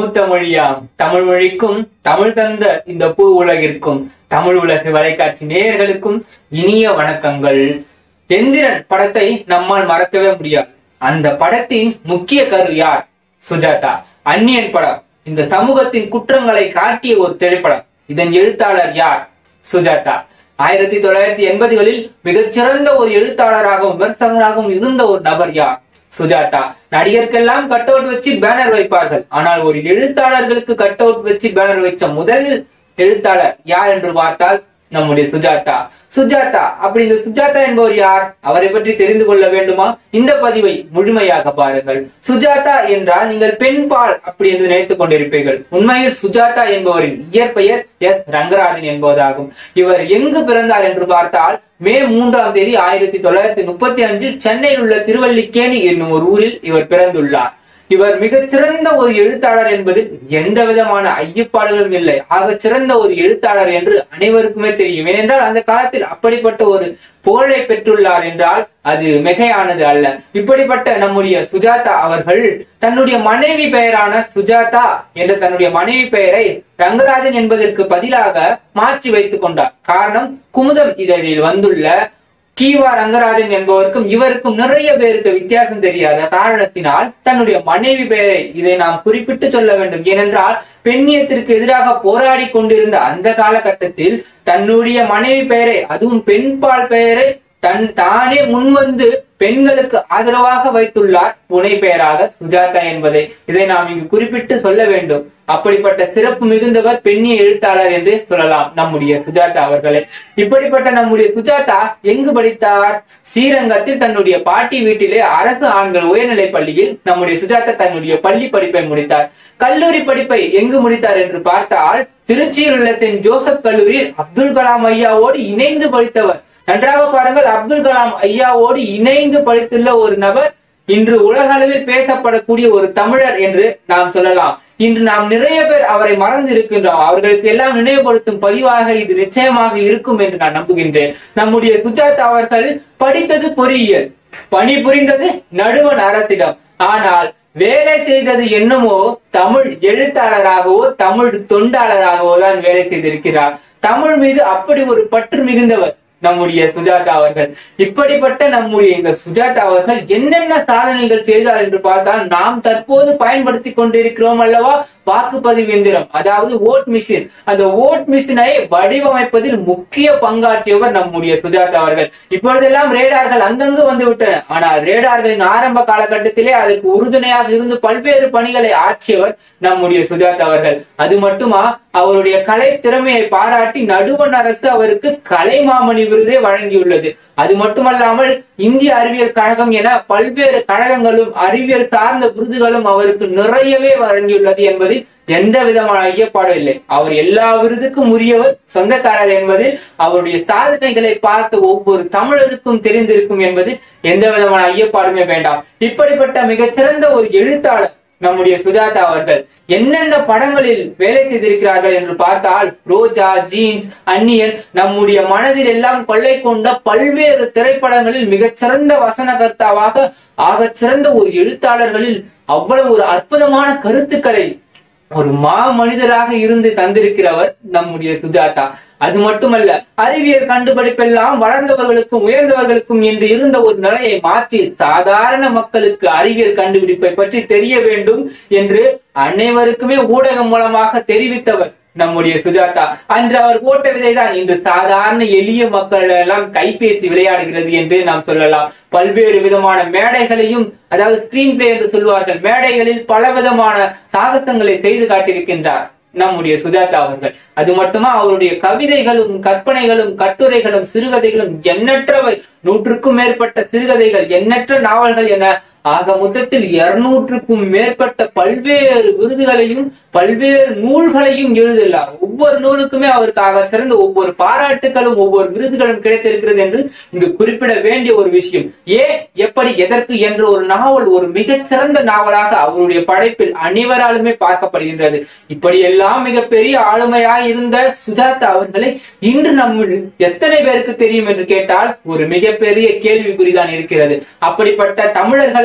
மூத்த மொழியாம் தமிழ் மொழிக்கும் தமிழ் தந்த இந்த பூ உலகிற்கும் தமிழ் உலகு வலைக்காட்சி நேயர்களுக்கும் இனிய வணக்கங்கள் எந்திரன் படத்தை நம்மால் மறக்கவே முடியாது அந்த படத்தின் முக்கிய கரு யார் சுஜாதா அந்நியன் படம் இந்த சமூகத்தின் குற்றங்களை காட்டிய ஒரு திரைப்படம் இதன் எழுத்தாளர் யார் சுஜாதா ஆயிரத்தி தொள்ளாயிரத்தி எண்பதுகளில் மிகச்சிறந்த ஒரு எழுத்தாளராகவும் விமர்சகராகவும் இருந்த ஒரு நபர் யார் சுஜாதா நடிகருக்கெல்லாம் கட் அவுட் வச்சு பேனர் வைப்பார்கள் ஆனால் ஒரு எழுத்தாளர்களுக்கு கட் அவுட் வச்சு பேனர் வச்ச முதல் எழுத்தாளர் யார் என்று பார்த்தால் நம்முடைய சுஜாதா சுஜாதா அப்படி இந்த சுஜாதா என்பவர் யார் அவரை பற்றி தெரிந்து கொள்ள வேண்டுமா இந்த பதிவை முழுமையாக பாருங்கள் சுஜாதா என்றால் நீங்கள் பெண் பால் அப்படி என்று நினைத்துக் கொண்டிருப்பீர்கள் உண்மையில் சுஜாதா என்பவரின் இயற்பெயர் எஸ் ரங்கராஜன் என்பதாகும் இவர் எங்கு பிறந்தார் என்று பார்த்தால் மே மூன்றாம் தேதி ஆயிரத்தி தொள்ளாயிரத்தி முப்பத்தி அஞ்சில் சென்னையில் உள்ள திருவல்லிக்கேணி என்னும் ஒரு ஊரில் இவர் பிறந்துள்ளார் இவர் மிகச் சிறந்த ஒரு எழுத்தாளர் என்பதில் எந்த விதமான ஐயப்பாடுகளும் இல்லை ஆக சிறந்த ஒரு எழுத்தாளர் என்று அனைவருக்குமே தெரியும் ஏனென்றால் அந்த காலத்தில் அப்படிப்பட்ட ஒரு புகழை பெற்றுள்ளார் என்றால் அது மிகையானது அல்ல இப்படிப்பட்ட நம்முடைய சுஜாதா அவர்கள் தன்னுடைய மனைவி பெயரான சுஜாதா என்ற தன்னுடைய மனைவி பெயரை ரங்கராஜன் என்பதற்கு பதிலாக மாற்றி வைத்துக் கொண்டார் காரணம் குமுதம் இதழில் வந்துள்ள கீவா ரங்கராஜன் என்பவருக்கும் இவருக்கும் நிறைய பேருக்கு வித்தியாசம் தெரியாத காரணத்தினால் தன்னுடைய மனைவி பெயரை இதை நாம் குறிப்பிட்டு சொல்ல வேண்டும் ஏனென்றால் பெண்ணியத்திற்கு எதிராக போராடி கொண்டிருந்த அந்த காலகட்டத்தில் தன்னுடைய மனைவி பெயரை அதுவும் பெண்பால் பெயரை தன் தானே முன்வந்து பெண்களுக்கு ஆதரவாக வைத்துள்ளார் புனை பெயராக சுஜாதா என்பதை இதை நாம் இங்கு குறிப்பிட்டு சொல்ல வேண்டும் அப்படிப்பட்ட சிறப்பு மிகுந்தவர் பெண்ணிய எழுத்தாளர் என்று சொல்லலாம் நம்முடைய சுஜாதா அவர்களை இப்படிப்பட்ட நம்முடைய சுஜாதா எங்கு படித்தார் ஸ்ரீரங்கத்தில் தன்னுடைய பாட்டி வீட்டிலே அரசு ஆண்கள் உயர்நிலை பள்ளியில் நம்முடைய சுஜாதா தன்னுடைய பள்ளி படிப்பை முடித்தார் கல்லூரி படிப்பை எங்கு முடித்தார் என்று பார்த்தால் திருச்சியில் உள்ள சென்ட் ஜோசப் கல்லூரியில் அப்துல் கலாம் ஐயாவோடு இணைந்து படித்தவர் நன்றாக பாருங்கள் அப்துல் கலாம் ஐயாவோடு இணைந்து படித்துள்ள ஒரு நபர் இன்று உலக அளவில் பேசப்படக்கூடிய ஒரு தமிழர் என்று நாம் சொல்லலாம் இன்று நாம் நிறைய பேர் அவரை மறந்து இருக்கின்றோம் அவர்களுக்கு எல்லாம் நினைவுபடுத்தும் பதிவாக இது நிச்சயமாக இருக்கும் என்று நான் நம்புகின்றேன் நம்முடைய சுஜாதா அவர்கள் படித்தது பொறியியல் பணிபுரிந்தது நடுவன் அரசிடம் ஆனால் வேலை செய்தது என்னமோ தமிழ் எழுத்தாளராகவோ தமிழ் தொண்டாளராகவோ தான் வேலை செய்திருக்கிறார் தமிழ் மீது அப்படி ஒரு பற்று மிகுந்தவர் நம்முடைய சுஜாதா அவர்கள் இப்படிப்பட்ட நம்முடைய இந்த சுஜாதா அவர்கள் என்னென்ன சாதனைகள் செய்தார் என்று பார்த்தால் நாம் தற்போது பயன்படுத்தி கொண்டிருக்கிறோம் அல்லவா வாக்குப்பதிவு எந்திரம் அதாவது ஓட் மிஷின் அந்த ஓட் மிஷினை வடிவமைப்பதில் முக்கிய பங்காற்றியவர் நம்முடைய சுஜாதா அவர்கள் இப்பொழுதெல்லாம் ரேடார்கள் அங்கங்கு வந்து விட்டன ஆனால் ரேடார்களின் ஆரம்ப காலகட்டத்திலே அதற்கு உறுதுணையாக இருந்து பல்வேறு பணிகளை ஆற்றியவர் நம்முடைய சுஜாதா அவர்கள் அது மட்டுமா அவருடைய கலை திறமையை பாராட்டி நடுவண் அரசு அவருக்கு கலைமாமணி விருதை வழங்கியுள்ளது அது மட்டுமல்லாமல் இந்திய அறிவியல் கழகம் என பல்வேறு கழகங்களும் அறிவியல் சார்ந்த விருதுகளும் அவருக்கு நிறையவே வழங்கியுள்ளது என்பதில் எந்த விதமான ஐயப்பாடும் இல்லை அவர் எல்லா விருதுக்கும் உரியவர் சொந்தக்காரர் என்பதில் அவருடைய சாதனைகளை பார்த்த ஒவ்வொரு தமிழருக்கும் தெரிந்திருக்கும் என்பதில் எந்த விதமான ஐயப்பாடுமே வேண்டாம் இப்படிப்பட்ட மிகச்சிறந்த ஒரு எழுத்தாளர் நம்முடைய சுஜாதா அவர்கள் என்னென்ன படங்களில் வேலை செய்திருக்கிறார்கள் என்று பார்த்தால் ரோஜா ஜீன்ஸ் அந்நியன் நம்முடைய மனதில் எல்லாம் கொள்ளை கொண்ட பல்வேறு திரைப்படங்களில் மிகச்சிறந்த வசனகர்த்தாவாக ஆகச் சிறந்த ஒரு எழுத்தாளர்களில் அவ்வளவு ஒரு அற்புதமான கருத்துக்களை ஒரு மா மனிதராக இருந்து தந்திருக்கிறவர் நம்முடைய சுஜாதா அது மட்டுமல்ல அறிவியல் கண்டுபிடிப்பெல்லாம் வளர்ந்தவர்களுக்கும் உயர்ந்தவர்களுக்கும் என்று இருந்த ஒரு நிலையை மாற்றி சாதாரண மக்களுக்கு அறிவியல் கண்டுபிடிப்பை பற்றி தெரிய வேண்டும் என்று அனைவருக்குமே ஊடகம் மூலமாக தெரிவித்தவர் நம்முடைய சுஜாதா அன்று அவர் போட்ட விதைதான் இன்று சாதாரண எளிய மக்கள் எல்லாம் கைபேசி விளையாடுகிறது என்று நாம் சொல்லலாம் பல்வேறு விதமான மேடைகளையும் அதாவது ஸ்கிரீன் பிளே என்று சொல்வார்கள் மேடைகளில் பல விதமான சாகசங்களை செய்து காட்டியிருக்கின்றார் நம்முடைய சுஜாதா அவர்கள் அது மட்டுமா அவருடைய கவிதைகளும் கற்பனைகளும் கட்டுரைகளும் சிறுகதைகளும் எண்ணற்றவை நூற்றுக்கும் மேற்பட்ட சிறுகதைகள் எண்ணற்ற நாவல்கள் என ஆக மொத்தத்தில் இருநூற்றுக்கும் மேற்பட்ட பல்வேறு விருதுகளையும் பல்வேறு நூல்களையும் எழுதியுள்ளார் ஒவ்வொரு நூலுக்குமே அவருக்காக சிறந்த ஒவ்வொரு பாராட்டுகளும் ஒவ்வொரு விருதுகளும் கிடைத்திருக்கிறது என்று இங்கு குறிப்பிட வேண்டிய ஒரு விஷயம் ஏன் எப்படி எதற்கு என்ற ஒரு நாவல் ஒரு மிகச் சிறந்த நாவலாக அவருடைய படைப்பில் அனைவராலுமே பார்க்கப்படுகின்றது இப்படியெல்லாம் மிகப்பெரிய ஆளுமையாய் இருந்த சுஜாதா அவர்களை இன்று நம்ம எத்தனை பேருக்கு தெரியும் என்று கேட்டால் ஒரு மிகப்பெரிய கேள்விக்குறிதான் இருக்கிறது அப்படிப்பட்ட தமிழர்களை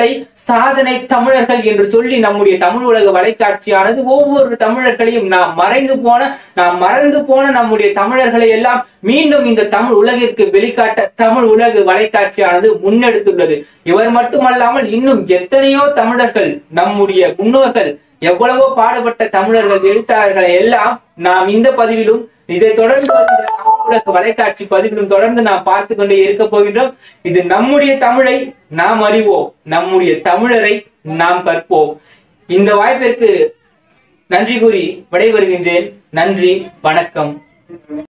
தமிழர்களை சாதனை தமிழர்கள் என்று சொல்லி நம்முடைய தமிழ் உலக வலைக்காட்சியானது ஒவ்வொரு தமிழர்களையும் நாம் மறைந்து போன நாம் மறந்து போன நம்முடைய தமிழர்களை எல்லாம் மீண்டும் இந்த தமிழ் உலகிற்கு வெளிக்காட்ட தமிழ் உலக வலைக்காட்சியானது முன்னெடுத்துள்ளது இவர் மட்டுமல்லாமல் இன்னும் எத்தனையோ தமிழர்கள் நம்முடைய முன்னோர்கள் எவ்வளவோ பாடுபட்ட தமிழர்கள் எழுத்தாளர்களை எல்லாம் நாம் இந்த பதிவிலும் இதை தொடர்ந்து வருகிற தமிழ் உலக வலைக்காட்சி பதிவிலும் தொடர்ந்து நாம் பார்த்து கொண்டே இருக்க போகின்றோம் இது நம்முடைய தமிழை நாம் அறிவோம் நம்முடைய தமிழரை நாம் கற்போம் இந்த வாய்ப்பிற்கு நன்றி கூறி விடைபெறுகின்றேன் நன்றி வணக்கம்